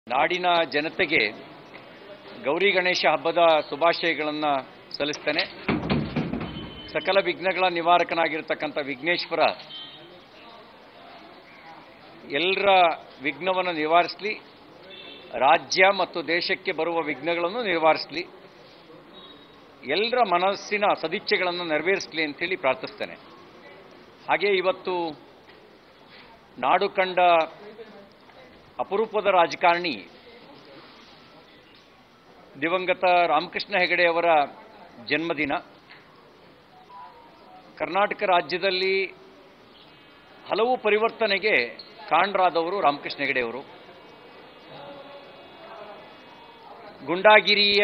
ನಾಡಿನ ಜನತೆಗೆ ಗೌರಿ ಗಣೇಶ ಹಬ್ಬದ ಶುಭಾಶಯಗಳನ್ನು ಸಲ್ಲಿಸ್ತೇನೆ ಸಕಲ ವಿಘ್ನಗಳ ನಿವಾರಕನಾಗಿರ್ತಕ್ಕಂಥ ವಿಘ್ನೇಶ್ವರ ಎಲ್ಲರ ವಿಘ್ನವನ್ನು ನಿವಾರಿಸಲಿ ರಾಜ್ಯ ಮತ್ತು ದೇಶಕ್ಕೆ ಬರುವ ವಿಘ್ನಗಳನ್ನು ನಿವಾರಿಸಲಿ ಎಲ್ಲರ ಮನಸ್ಸಿನ ಸದಿಚ್ಛೆಗಳನ್ನು ನೆರವೇರಿಸಲಿ ಅಂತೇಳಿ ಪ್ರಾರ್ಥಿಸ್ತೇನೆ ಹಾಗೆ ಇವತ್ತು ನಾಡು ಕಂಡ ಅಪರೂಪದ ರಾಜಕಾರಣಿ ದಿವಂಗತ ರಾಮಕೃಷ್ಣ ಹೆಗಡೆ ಅವರ ಜನ್ಮದಿನ ಕರ್ನಾಟಕ ರಾಜ್ಯದಲ್ಲಿ ಹಲವು ಪರಿವರ್ತನೆಗೆ ಕಾರಣರಾದವರು ರಾಮಕೃಷ್ಣ ಹೆಗಡೆ ಅವರು ಗುಂಡಾಗಿರಿಯ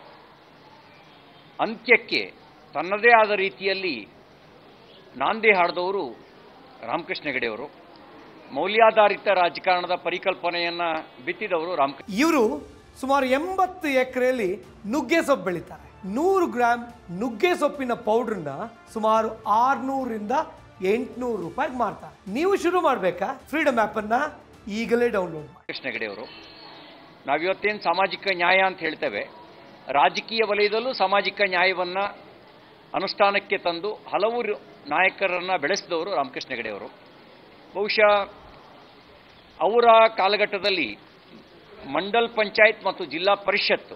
ಅಂತ್ಯಕ್ಕೆ ತನ್ನದೇ ಆದ ರೀತಿಯಲ್ಲಿ ನಾಂದಿ ಹಾಡಿದವರು ರಾಮಕೃಷ್ಣ ಹೆಗಡೆ ಅವರು ಮೌಲ್ಯಾಧಾರಿತ ರಾಜಕಾರಣದ ಪರಿಕಲ್ಪನೆಯನ್ನ ಬಿತ್ತಿದವರು ರಾಮಕೃಷ್ಣ ಇವರು ಸುಮಾರು ಎಂಬತ್ತು ಎಕರೆಯಲ್ಲಿ ನುಗ್ಗೆ ಸೊಪ್ಪು ಬೆಳೀತಾರೆ ನೂರು ಗ್ರಾಮ್ ನುಗ್ಗೆ ಸೊಪ್ಪಿನ ಪೌಡ್ರನ್ನ ಸುಮಾರು ಆರ್ನೂರಿಂದ ಎಂಟುನೂರು ರೂಪಾಯಿಗೆ ಮಾರ್ತಾರೆ ನೀವು ಶುರು ಮಾಡಬೇಕಾ ಫ್ರೀಡಮ್ ಆ್ಯಪನ್ನು ಈಗಲೇ ಡೌನ್ಲೋಡ್ ಮಾಡಿ ಕೃಷ್ಣ ಹೆಗಡೆ ಅವರು ನಾವಿವತ್ತೇನು ಸಾಮಾಜಿಕ ನ್ಯಾಯ ಅಂತ ಹೇಳ್ತೇವೆ ರಾಜಕೀಯ ವಲಯದಲ್ಲೂ ಸಾಮಾಜಿಕ ನ್ಯಾಯವನ್ನ ಅನುಷ್ಠಾನಕ್ಕೆ ತಂದು ಹಲವು ರ- ನಾಯಕರನ್ನ ಬೆಳೆಸಿದವರು ರಾಮಕೃಷ್ಣ ಹೆಗಡೆ ಅವರು ಬಹುಶಃ ಅವರ ಕಾಲಘಟ್ಟದಲ್ಲಿ ಮಂಡಲ್ ಪಂಚಾಯತ್ ಮತ್ತು ಜಿಲ್ಲಾ ಪರಿಷತ್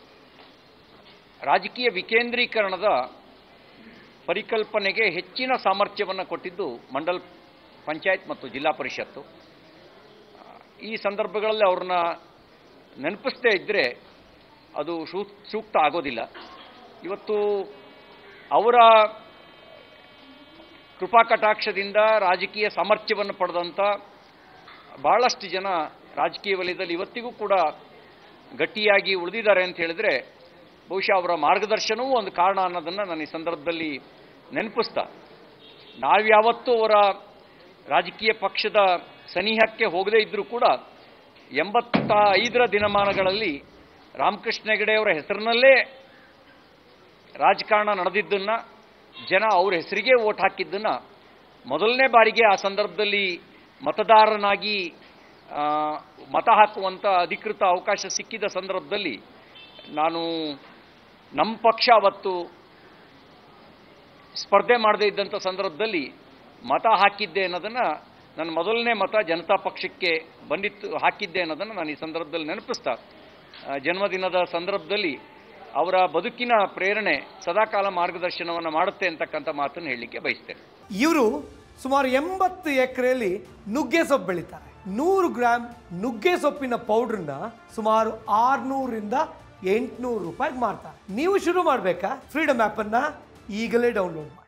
ರಾಜಕೀಯ ವಿಕೇಂದ್ರೀಕರಣದ ಪರಿಕಲ್ಪನೆಗೆ ಹೆಚ್ಚಿನ ಸಾಮರ್ಥ್ಯವನ್ನು ಕೊಟ್ಟಿದ್ದು ಮಂಡಲ್ ಪಂಚಾಯತ್ ಮತ್ತು ಜಿಲ್ಲಾ ಪರಿಷತ್ತು ಈ ಸಂದರ್ಭಗಳಲ್ಲಿ ಅವ್ರನ್ನ ನೆನಪಿಸದೇ ಇದ್ದರೆ ಅದು ಸೂ- ಸೂಕ್ತ ಆಗೋದಿಲ್ಲ ಇವತ್ತು ಅವರ ಕೃಪಾ ಕಟಾಕ್ಷದಿಂದ ರಾಜಕೀಯ ಸಾಮರ್ಥ್ಯವನ್ನು ಪಡೆದಂಥ ಬಹಳಷ್ಟು ಜನ ರಾಜಕೀಯ ವಲಯದಲ್ಲಿ ಇವತ್ತಿಗೂ ಕೂಡ ಗಟ್ಟಿಯಾಗಿ ಉಳಿದಿದ್ದಾರೆ ಅಂತ ಹೇಳಿದ್ರೆ ಬಹುಶಃ ಅವರ ಮಾರ್ಗದರ್ಶನವೂ ಒಂದು ಕಾರಣ ಅನ್ನೋದನ್ನು ನಾನು ಈ ಸಂದರ್ಭದಲ್ಲಿ ನೆನಪಿಸ್ತಾ ನಾವ್ಯಾವತ್ತೂ ಅವರ ರಾಜಕೀಯ ಪಕ್ಷದ ಸನಿಹಕ್ಕೆ ಹೋಗದೇ ಇದ್ದರೂ ಕೂಡ ಎಂಬತ್ತ ಐದರ ದಿನಮಾನಗಳಲ್ಲಿ ರಾಮಕೃಷ್ಣ ಹೆಗಡೆ ಅವರ ಹೆಸರಿನಲ್ಲೇ ರಾಜಕಾರಣ ನಡೆದಿದ್ದನ್ನ ಜನ ಅವ್ರ ಹೆಸರಿಗೆ ಓಟ್ ಹಾಕಿದ್ದನ್ನ ಮೊದಲನೇ ಬಾರಿಗೆ ಆ ಸಂದರ್ಭದಲ್ಲಿ ಮತದಾರನಾಗಿ ಆ, ಮತ ಹಾಕುವಂಥ ಅಧಿಕೃತ ಅವಕಾಶ ಸಿಕ್ಕಿದ ಸಂದರ್ಭದಲ್ಲಿ ನಾನು ನಮ್ಮ ಪಕ್ಷ ಅವತ್ತು ಸ್ಪರ್ಧೆ ಮಾಡದೇ ಇದ್ದಂಥ ಸಂದರ್ಭದಲ್ಲಿ ಮತ ಹಾಕಿದ್ದೆ ಅನ್ನೋದನ್ನ ನನ್ನ ಮೊದಲನೇ ಮತ ಜನತಾ ಪಕ್ಷಕ್ಕೆ ಬಂದಿತ್ತು ಹಾಕಿದ್ದೆ ಅನ್ನೋದನ್ನು ನಾನು ಈ ಸಂದರ್ಭದಲ್ಲಿ ನೆನಪಿಸ್ತಾ ಆ, ಜನ್ಮದಿನದ ಸಂದರ್ಭದಲ್ಲಿ ಅವರ ಬದುಕಿನ ಪ್ರೇರಣೆ ಸದಾಕಾಲ ಮಾರ್ಗದರ್ಶನವನ್ನು ಮಾಡುತ್ತೆ ಅಂತಕ್ಕಂಥ ಮಾತನ್ನು ಹೇಳಲಿಕ್ಕೆ ಬಯಸ್ತೇನೆ ಇವರು ಸುಮಾರು ಎಂಬತ್ತು ಎಕರೆಯಲ್ಲಿ ನುಗ್ಗೆ ಸೊಪ್ಪು ಬೆಳೀತಾರೆ ನೂರು ಗ್ರಾಮ್ ನುಗ್ಗೆ ಸೊಪ್ಪಿನ ಪೌಡ್ರನ್ನ ಸುಮಾರು ಆರ್ನೂರಿಂದ ಎಂಟುನೂರು ರೂಪಾಯಿಗೆ ಮಾರ್ತಾರೆ ನೀವು ಶುರು ಮಾಡಬೇಕಾ ಫ್ರೀಡಮ್ ಆ್ಯಪನ್ನು ಈಗಲೇ ಡೌನ್ಲೋಡ್ ಮಾಡಿ